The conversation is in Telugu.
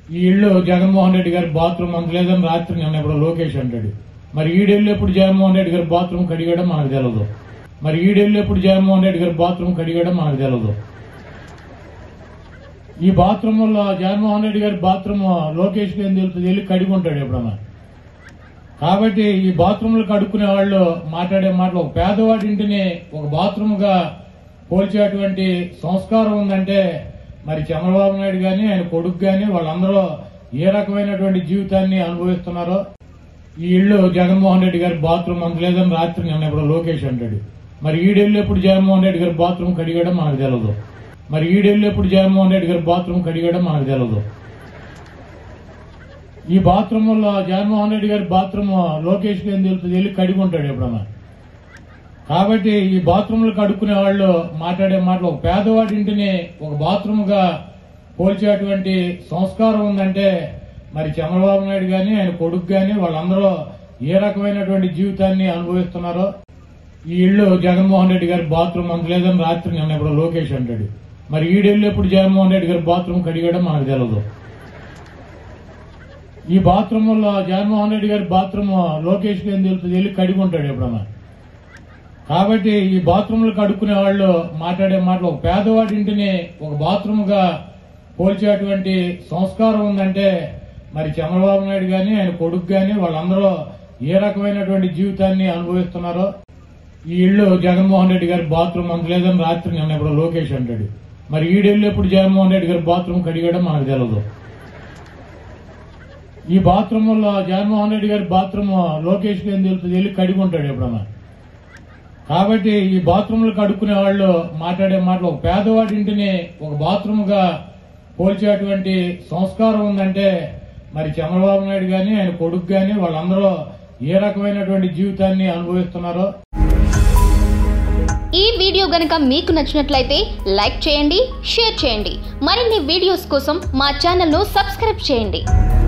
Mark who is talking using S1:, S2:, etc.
S1: ఈ ఇల్లు జగన్మోహన్ రెడ్డి గారి బాత్రూమ్ అంత లేదని రాత్రి నిన్న ఇప్పుడు లోకేష్ అంటాడు మరి ఈడెళ్ళు ఎప్పుడు జగన్మోహన్ రెడ్డి గారి బాత్రూమ్ కడిగడం మనకు తెలియదు మరి ఈడెళ్ళు ఎప్పుడు జగన్మోహన్ రెడ్డి గారి బాత్రూమ్ కడిగడం మనకు తెలియదు ఈ బాత్రూమ్ లో జగన్మోహన్ రెడ్డి గారి బాత్రూమ్ లోకేష్ కి ఏం తెలుస్తుంది వెళ్ళి కడిగి ఉంటాడు ఎప్పుడన్నా కాబట్టి ఈ బాత్రూంలు కడుక్కునే వాళ్ళు మాట్లాడే మాటలు ఒక పేదవాడి ఇంటిని ఒక బాత్రూమ్ గా పోల్చేటువంటి సంస్కారం ఉందంటే మరి చంద్రబాబు నాయుడు గాని ఆయన కొడుకు గాని వాళ్ళందరూ ఏ రకమైనటువంటి జీవితాన్ని అనుభవిస్తున్నారో ఈ ఇల్లు జగన్మోహన్ రెడ్డి గారి బాత్రూమ్ అంత లేదని రాత్రి నిన్న ఇప్పుడు లోకేష్ అంటాడు మరి ఈడెళ్ళు ఎప్పుడు జగన్మోహన్ రెడ్డి గారి బాత్రూమ్ కడిగడం మనకు తెలియదు మరి ఈడెళ్ళు ఎప్పుడు జగన్మోహన్ రెడ్డి గారి బాత్రూమ్ కడిగడం మనకు తెలియదు ఈ బాత్రూమ్ లో జగన్మోహన్ రెడ్డి గారి బాత్రూమ్ లోకేష్ కి ఏం తెలుస్తుంది వెళ్ళి కడిగి ఉంటాడు ఎప్పుడన్నా కాబట్టి ఈ బాత్రూంలు కడుక్కునే వాళ్ళు మాట్లాడే మాటలు ఒక పేదవాడి ఇంటిని ఒక బాత్రూమ్ గా పోల్చేటువంటి సంస్కారం ఉందంటే మరి చంద్రబాబు నాయుడు గాని ఆయన కొడుకు గాని వాళ్ళందరూ ఏ రకమైనటువంటి జీవితాన్ని అనుభవిస్తున్నారో ఈ ఇల్లు జగన్మోహన్ రెడ్డి గారి బాత్రూమ్ అంత లేదని రాత్రి నిన్న ఇప్పుడు లోకేష్ అంటాడు మరి ఈడెళ్ళు ఎప్పుడు జగన్మోహన్ రెడ్డి గారి బాత్రూమ్ కడిగడం మనకు తెలియదు ఈ బాత్రూమ్ లో జగన్మోహన్ రెడ్డి గారి బాత్రూమ్ లోకేష్ కి ఏం తెలుస్తుంది వెళ్ళి కడిగి ఉంటాడు ఎప్పుడన్నా కాబట్టి ఈ బాత్రూంలు కడుక్కునే వాళ్ళు మాట్లాడే మాటలు ఒక పేదవాడి ఇంటిని ఒక బాత్రూమ్ గా పోల్చేటువంటి సంస్కారం ఉందంటే మరి చంద్రబాబు నాయుడు గాని ఆయన కొడుకు గాని వాళ్ళందరూ ఏ రకమైనటువంటి జీవితాన్ని అనుభవిస్తున్నారో ఈ ఇల్లు జగన్మోహన్ రెడ్డి గారి బాత్రూమ్ అంత లేదని రాత్రి నిన్న ఇప్పుడు లోకేష్ అంటాడు మరి ఈడెళ్ళు ఎప్పుడు జగన్మోహన్ రెడ్డి గారి బాత్రూమ్ కడిగడం మనకు తెలియదు ఈ బాత్రూమ్ లో జగన్మోహన్ రెడ్డి గారి బాత్రూమ్ లోకేష్ కి ఏం తెలుస్తుంది వెళ్ళి కడిగి ఉంటాడు ఎప్పుడన్నా కాబట్టి ఈ బాత్రూంలు కడుక్కునే వాళ్ళు మాట్లాడే మాటలు ఒక పేదవాడి ఇంటిని ఒక బాత్రూమ్ గా పోల్చేటువంటి సంస్కారం ఉందంటే మరి చంద్రబాబు నాయుడు గాని ఆయన కొడుకు గాని వాళ్ళందరూ ఏ రకమైనటువంటి జీవితాన్ని అనుభవిస్తున్నారో
S2: ఈ వీడియో గనుక మీకు నచ్చినట్లయితే లైక్ చేయండి షేర్ చేయండి మరిన్ని వీడియోస్ కోసం మా ఛానల్ను సబ్స్క్రైబ్ చేయండి